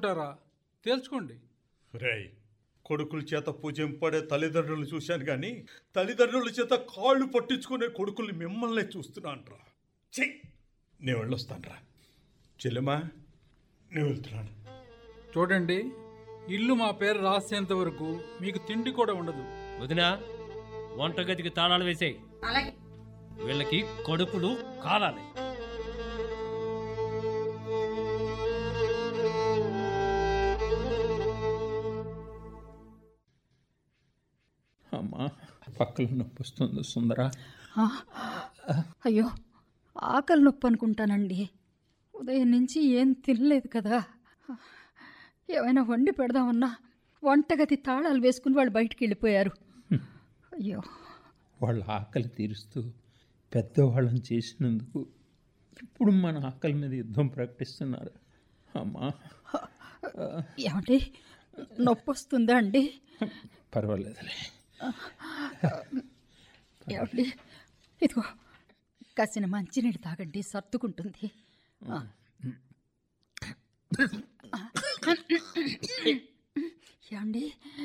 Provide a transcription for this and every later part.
అనుకుంటారా తేల్చుకోండి రేయ్ కొడుకుల చేత పూజింపడే తల్లిదండ్రులు చూశాను కానీ తల్లిదండ్రుల చేత కాళ్ళు పట్టించుకునే కొడుకుల్ని మిమ్మల్నే చూస్తున్నానురా చెయ్యి నేను వెళ్ళొస్తానురా చెల్లెమా నేను వెళ్తున్నాను చూడండి ఇల్లు మా పేరు రాసేంత వరకు మీకు తిండి కూడా ఉండదు వదినా వంటగదికి తాళాలు వేసేయి వీళ్ళకి కడుపులు కాలాలి అమ్మా పక్కల నొప్పి వస్తుంది సుందరా ఆ, అయ్యో ఆకలి నొప్పి అనుకుంటానండి ఉదయం నుంచి ఏం తినలేదు కదా ఏమైనా వండి పెడదామన్నా వంటగది తాళాలు వేసుకుని వాళ్ళు బయటికి వెళ్ళిపోయారు అయ్యో వాళ్ళ ఆకలి తీరుస్తూ పెద్దవాళ్ళని చేసినందుకు ఇప్పుడు మన ఆకలి మీద యుద్ధం ప్రకటిస్తున్నారు అమ్మా ఏమండి నొప్పి వస్తుందా అండి పర్వాలేదులే ఏమండి ఇదిగో కాసిన మంచినీళ్ళు తాగండి సర్దుకుంటుంది ఆ. ఏమండి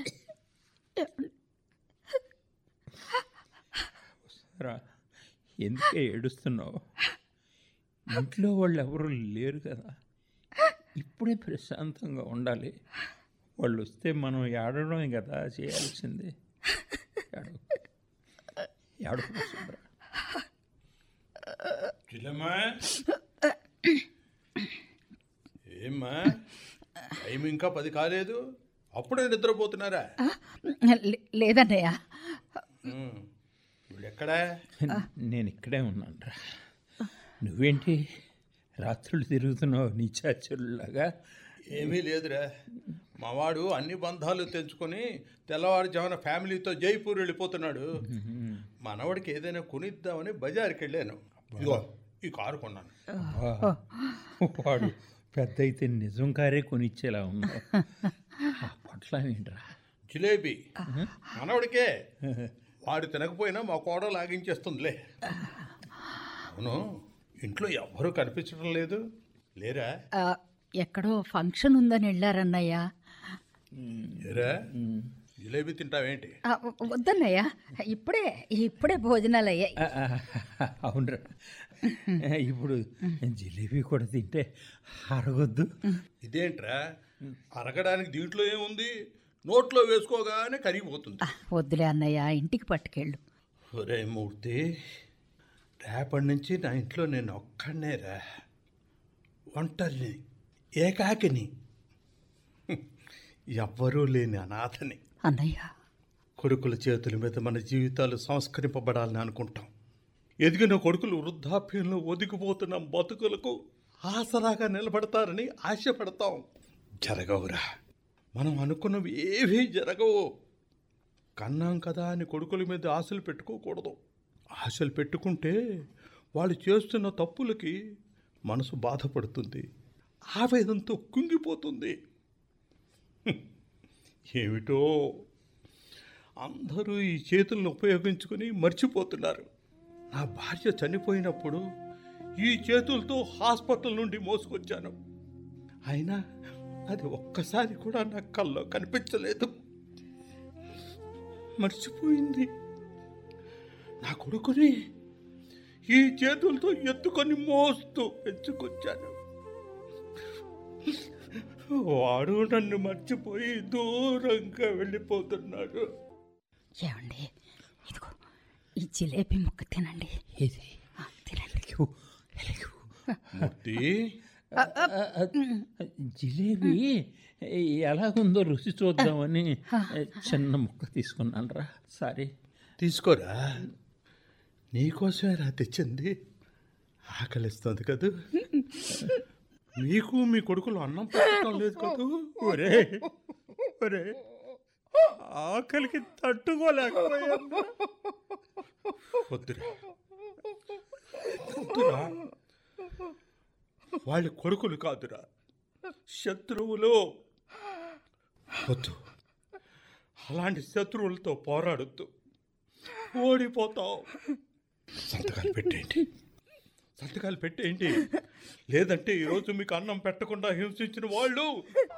రా ఎందుకే ఏడుస్తున్నావు ఇంట్లో వాళ్ళు ఎవరు లేరు కదా ఇప్పుడే ప్రశాంతంగా ఉండాలి వాళ్ళు వస్తే మనం ఏడవడమే కదా చేయాల్సింది ఏడవ ఏడవ సుందరా చెల్లెమ్మా ఏమ్మా టైం ఇంకా పది కాలేదు అప్పుడే నిద్రపోతున్నారా ఆ, లే- లేదన్నయ్య ఉమ్. వీళ్ళు ఎక్కడా నేను ఇక్కడే ఉన్నాను రా నువ్వేంటి రాత్రులు తిరుగుతున్నావు నీ చాచుల్లాగా ఏమీ లేదురా మావాడు అన్ని బంధాలు తెంచుకొని తెల్లవారుజామున ఫ్యామిలీతో జైపూర్ వెళ్ళిపోతున్నాడు మనవాడికి ఏదైనా కొనిద్దామని బజార్కి వెళ్ళాను ఇదిగో ఈ కారు కొన్నాను అబ్బా, వాడు పెద్ద అయితే నిజం కారే కొనిచ్చేలా ఉన్నావు ఆ పొట్ల ఏంట్రా జిలేబీ మనవడికే వాడు తినకపోయినా మా కోడ లాగించేస్తుందిలే అవును ఇంట్లో ఎవ్వరూ కనిపించడం లేదు లేరా ఆ, ఎక్కడో ఫంక్షన్ ఉందని వెళ్ళారన్నయ్య లేరా జిలేబీ తింటావేంటి ఆ, వద్దన్నయ్య ఇప్పుడే ఇప్పుడే భోజనాలు అయ్యాయి ఆ, ఆ, అవునరా ఇప్పుడు జిలేబీ కూడా తింటే అరగొద్దు ఇదేంట్రా అరగడానికి దీంట్లో ఏముంది నోట్లో వేసుకోగానే కరిగిపోతుంది వద్దులే అన్నయ్య ఇంటికి పట్టుకెళ్ళు ఒరే మూర్తి రేపటి నుంచి నా ఇంట్లో నేను ఒక్కడనేరా ఒంటరిని ఏకాకిని ఎవ్వరూ లేని అనాథని అన్నయ్య కొడుకుల చేతుల మీద మన జీవితాలు సంస్కరింపబడాలని అనుకుంటాం ఎదిగిన కొడుకులు వృద్ధాప్యంలో ఒదిగిపోతున్న బతుకులకు ఆసరాగా నిలబడతారని ఆశపడతాం జరగవురా మనం అనుకున్నవి ఏవీ జరగవు కన్నాం కదా అని కొడుకుల మీద ఆశలు పెట్టుకోకూడదు ఆశలు పెట్టుకుంటే వాళ్ళు చేస్తున్న తప్పులకి మనసు బాధపడుతుంది ఆవేదంతో కుంగిపోతుంది హ్మ్. ఏమిటో అందరూ ఈ చేతులను ఉపయోగించుకొని మర్చిపోతున్నారు నా భార్య చనిపోయినప్పుడు ఈ చేతులతో హాస్పిటల్ నుండి మోసుకొచ్చాను అయినా అది ఒక్కసారి కూడా నా కల్లో కనిపించలేదు మర్చిపోయింది నా కొడుకుని ఈ చేతులతో ఎత్తుకొని మోస్తూ పెంచుకొచ్చాను వాడు నన్ను మర్చిపోయి దూరంగా వెళ్ళిపోతున్నాడు ఏమండి ఇదిగో ఈ జిలేబీ ముక్క తినండి ఇది ఆ, తినండి ఎలుగు, ఎలుగు. మూర్తి జిలేబీ ఎలాగుందో రుచి చూద్దామని చిన్న ముక్క తీసుకున్నాను రా సారీ తీసుకోరా నీకోసమే రా తెచ్చింది ఆకలిస్తుంది కదూ మీకు మీ కొడుకులు అన్నం పెట్టడం లేదు కదూ ఒరే ఒరే ఆకలికి తట్టుకోలేకపోయాను వద్దురా వద్దురా వాళ్ళ కొడుకులు కాదురా శత్రువులు వద్దు అలాంటి శత్రువులతో పోరాడొద్దు ఓడిపోతావు సంతకాలు పెట్టేయండి సంతకాలు పెట్టేయండి లేదంటే ఈరోజు మీకు అన్నం పెట్టకుండా హింసించిన వాళ్ళు